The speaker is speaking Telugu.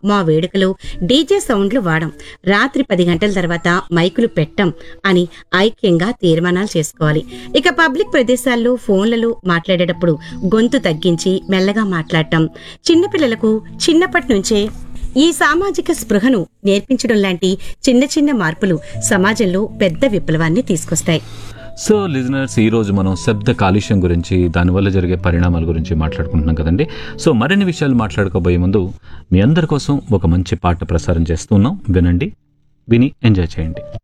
మా వేడుకలో డీజే సౌండ్లు వాడం రాత్రి పది గంటల తర్వాత మైకులు పెట్టం అని ఐక్యంగా తీర్మానాలు చేసుకోవాలి ఇక పబ్లిక్ ప్రదేశాల్లో ఫోన్లలో మాట్లాడేటప్పుడు గొంతు తగ్గించి మెల్లగా మాట్లాడటం చిన్నపిల్లలకు చిన్నప్పటి నుంచే ఈ సామాజిక స్పృహను నేర్పించడం లాంటి చిన్న చిన్న మార్పులు సమాజంలో పెద్ద విప్లవాన్ని తీసుకొస్తాయి సో లిజనర్స్ ఈ రోజు మనం శబ్ద కాలుష్యం గురించి దానివల్ల జరిగే పరిణామాల గురించి మాట్లాడుకుంటున్నాం కదండి సో మరిన్ని విషయాలు మాట్లాడుకోబోయే ముందు మీ అందరి కోసం ఒక మంచి పాట ప్రసారం చేస్తున్నాం వినండి విని ఎంజాయ్ చేయండి